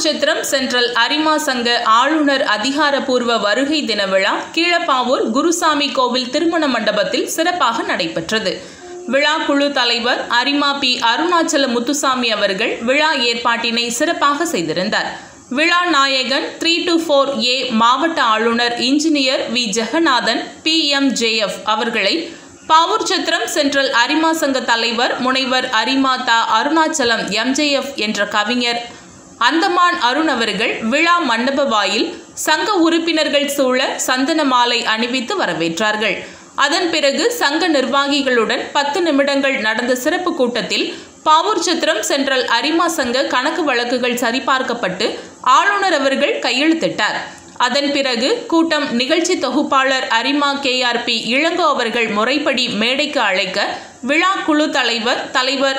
Pavoorchatram central அரிமா சங்க ஆளுநர் அதிகாரப்பூர்வ வருகை தின விழா கீழப்பாவூர் குருசாமி கோவில் திருமண மண்டபத்தில் சிறப்பாக நடைபெற்றது விழா குழு தலைவர் அரிமா பி அருணாச்சல முத்துசாமி அவர்கள் விழா ஏற்பாட்டினை சிறப்பாக செய்திருந்தார் விழா நாயகன் த்ரீ டு ஃபோர் ஏ மாவட்ட ஆளுநர் engineer V Jeganathan P M J F அவர்களை பாவூர் சத்திரம் சென்ட்ரல் அரிமா சங்க தலைவர் முனைவர் அரிமா தா அருணாச்சலம் எம்ஜேஎஃப் என்ற கவிஞர் அந்தமான் அருண் அவர்கள் விழா மண்டப வாயில் சங்க உறுப்பினர்கள் சூழ சந்தன மாலை அணிவித்து வரவேற்றார்கள் அதன் பிறகு சங்க நிர்வாகிகளுடன் பத்து நிமிடங்கள் நடந்த சிறப்பு கூட்டத்தில் பாவூர் சத்திரம் சென்ட்ரல் அரிமா சங்க கணக்கு வழக்குகள் சரிபார்க்கப்பட்டு ஆளுநர் அவர்கள் கையெழுத்திட்டார் அதன் பிறகு கூட்டம் நிகழ்ச்சி தொகுப்பாளர் அரிமா கேஆர்பி இளங்கோ அவர்கள் முறைப்படி மேடைக்கு அழைக்க விழா குழு தலைவர் தலைவர்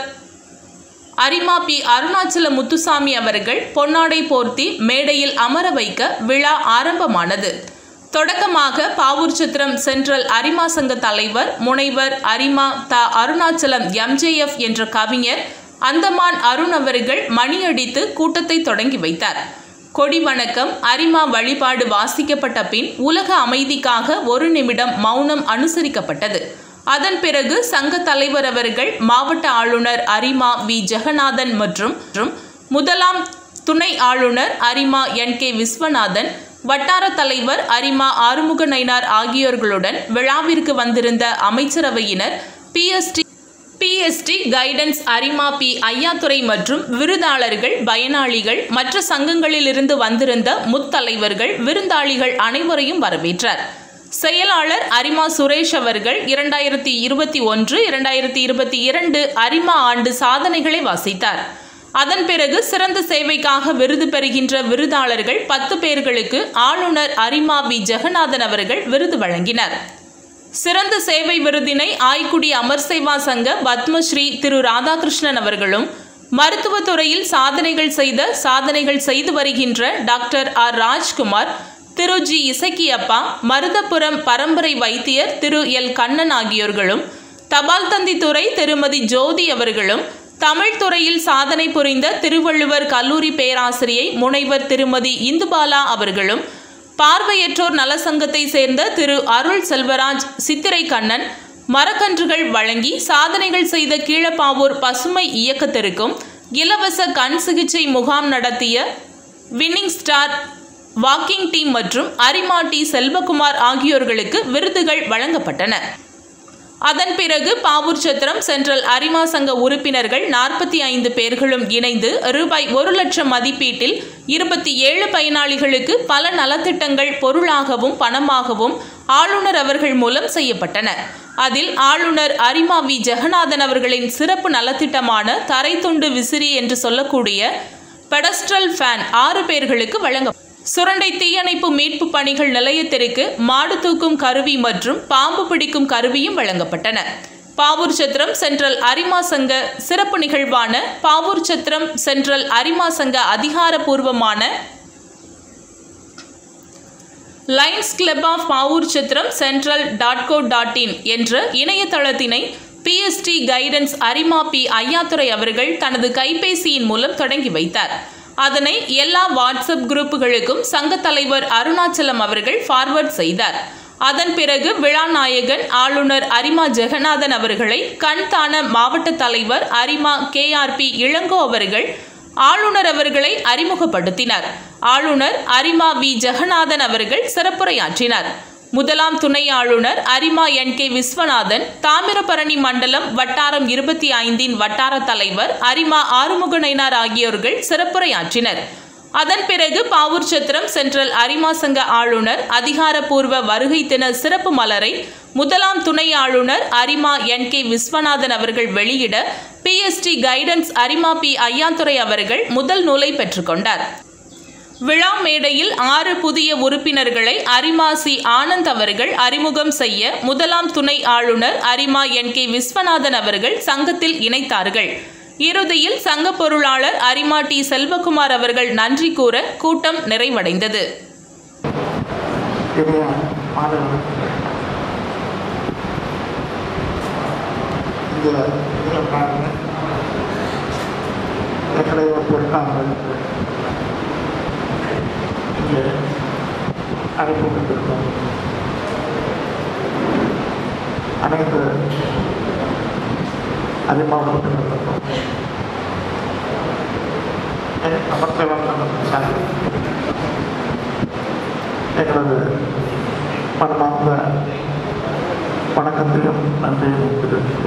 அரிமா பி அருணாச்சல முத்துசாமி அவர்கள் பொன்னாடை போர்த்தி மேடையில் அமர வைக்க விழா ஆரம்பமானது தொடக்கமாக பாவூர் சித்திரம் சென்ட்ரல் அரிமா சங்க தலைவர் முனைவர் அரிமா த அருணாச்சலம் எம்ஜேஎஃப் என்ற கவிஞர் அந்தமான் அருண் அவர்கள் மணியடித்து கூட்டத்தை தொடங்கி வைத்தார் கொடி வணக்கம் அரிமா வழிபாடு வாசிக்கப்பட்ட பின் உலக அமைதிக்காக ஒரு நிமிடம் மௌனம் அனுசரிக்கப்பட்டது அதன் பிறகு சங்க தலைவர் அவர்கள் மாவட்ட ஆளுநர் அரிமா வி ஜெகநாதன் மற்றும் முதலாம் துணை ஆளுநர் அரிமா என் கே விஸ்வநாதன் வட்டார தலைவர் அரிமா ஆறுமுக நயினார் ஆகியோர்களுடன் விழாவிற்கு வந்திருந்த அமைச்சரவையினர் பிஎஸ்டி பிஎஸ்டி கைடன்ஸ் அரிமா பி ஐயாத்துறை மற்றும் விருதாளர்கள் பயனாளிகள் மற்ற சங்கங்களிலிருந்து வந்திருந்த முத்தலைவர்கள் விருந்தாளிகள் அனைவரையும் வரவேற்றார் செயலாளர் அரிமா சுரேஷ் அவர்கள் இரண்டாயிரத்தி இருபத்தி ஒன்று இரண்டாயிரத்தி இருபத்தி இரண்டு அரிமா ஆண்டு சாதனைகளை வாசித்தார் அதன் பிறகு சிறந்த சேவைக்காக விருது பெறுகின்ற விருதாளர்கள் பத்து பேர்களுக்கு ஆளுநர் அரிமா வி ஜெகநாதன் அவர்கள் விருது வழங்கினர் சிறந்த சேவை விருதினை ஆய்க்குடி அமர்சேவா சங்க பத்மஸ்ரீ திரு ராதாகிருஷ்ணன் அவர்களும் மருத்துவத்துறையில் சாதனைகள் செய்த சாதனைகள் செய்து வருகின்ற டாக்டர் ஆர் ராஜ்குமார் திரு ஜி இசக்கியப்பா மருதபுரம் பரம்பரை வைத்தியர் திரு எல் கண்ணன் ஆகியோர்களும் தபால் தந்தி துறை திருமதி ஜோதி அவர்களும் தமிழ் துறையில் சாதனை புரிந்த திருவள்ளுவர் கல்லூரி பேராசிரியை முனைவர் திருமதி இந்துபாலா அவர்களும் பார்வையற்றோர் நலசங்கத்தை சேர்ந்த திரு அருள் செல்வராஜ் சித்திரை கண்ணன் மரக்கன்றுகள் வழங்கி சாதனைகள் செய்த கீழப்பாவூர் பசுமை இயக்கத்திற்கும் இலவச கண் சிகிச்சை முகாம் நடத்திய வின்னிங் ஸ்டார் வாக்கிங் டீம் மற்றும் அரிமா டி செல்வகுமார் ஆகியோர்களுக்கு விருதுகள் வழங்கப்பட்டன அதன் பிறகு பாவூர் சத்திரம் சென்ட்ரல் அரிமா சங்க உறுப்பினர்கள் நாற்பத்தி ஐந்து பேர்களும் இணைந்து ரூபாய் ஒரு லட்சம் மதிப்பீட்டில் இருபத்தி ஏழு பயனாளிகளுக்கு பல நலத்திட்டங்கள் பொருளாகவும் பணமாகவும் ஆளுநர் அவர்கள் மூலம் செய்யப்பட்டன அதில் ஆளுநர் அரிமா வி ஜெகநாதன் அவர்களின் சிறப்பு நலத்திட்டமான தரைத்துண்டு விசிறி என்று சொல்லக்கூடிய பெடஸ்ட்ரல் ஃபேன் ஆறு பேர்களுக்கு வழங்க சுரண்டை தீயணைப்பு மீட்பு பணிகள் நிலையத்திற்கு மாடு தூக்கும் கருவி மற்றும் பாம்பு பிடிக்கும் கருவியும் வழங்கப்பட்டன பாவூர் சத்திரம் சென்ட்ரல் அரிமா சங்க சிறப்பு நிகழ்வான பாவூர் சத்திரம் சென்ட்ரல் அரிமா சங்க அதிகாரப்பூர்வமான lions club of Pavoor Chathiram central dot co dot in என்ற இணையதளத்தினை பிஎஸ்டி கைடன்ஸ் அரிமா பி ஐயாத்துறை அவர்கள் தனது கைபேசியின் மூலம் தொடங்கி வைத்தார் அதனை எல்லா வாட்ஸ்அப் குரூப்புகளுக்கும் சங்க தலைவர் அருணாச்சலம் அவர்கள் ஃபார்வர்ட் செய்தார் அதன் பிறகு விழா நாயகன் ஆளுநர் அரிமா ஜெகநாதன் அவர்களை கண் தான மாவட்ட தலைவர் அரிமா கேஆர்பி இளங்கோ அவர்கள் ஆளுநர் அவர்களை அறிமுகப்படுத்தினார் ஆளுநர் அரிமா வி ஜெகநாதன் அவர்கள் சிறப்புரையாற்றினார் முதலாம் துணை ஆளுநர் அரிமா என் கே விஸ்வநாதன் தாமிரபரணி மண்டலம் வட்டாரம் இருபத்தி ஐந்தின் வட்டார தலைவர் அரிமா ஆறுமுகனைனார் ஆகியோர்கள் சிறப்புரையாற்றினர் அதன் பிறகு பாவூர் சத்திரம் சென்ட்ரல் அரிமா சங்க ஆளுநர் அதிகாரப்பூர்வ வருகை தின சிறப்பு மலரை முதலாம் துணை ஆளுநர் அரிமா என் கே விஸ்வநாதன் அவர்கள் வெளியிட பிஎஸ்டி கைடன்ஸ் அரிமா பி ஐயாத்துறை அவர்கள் முதல் நூலை பெற்றுக்கொண்டார் விழா மேடையில் ஆறு புதிய உறுப்பினர்களை அரிமா சி ஆனந்த் அவர்கள் அறிமுகம் செய்ய முதலாம் துணை ஆளுநர் அரிமா என் கே விஸ்வநாதன் அவர்கள் சங்கத்தில் இணைத்தார்கள் இறுதியில் சங்க பொருளாளர் அரிமா டி செல்வகுமார் அவர்கள் நன்றி கூற கூட்டம் நிறைவடைந்தது இனிய மாலை வணக்கங்கள் இந்த இதில் பாருங்க ஏற்கனவே ஒரு பொருட்காமல் அழைப்பு விடுத்திருக்கிறோம் அனைத்து அதிமாவட்டங்களுக்கும் என் அமர்த்தவர்களுக்கும் சார்பில் எங்களது மனமார்ந்த வணக்கத்தையும் நன்றியும் தெரிவித்துக்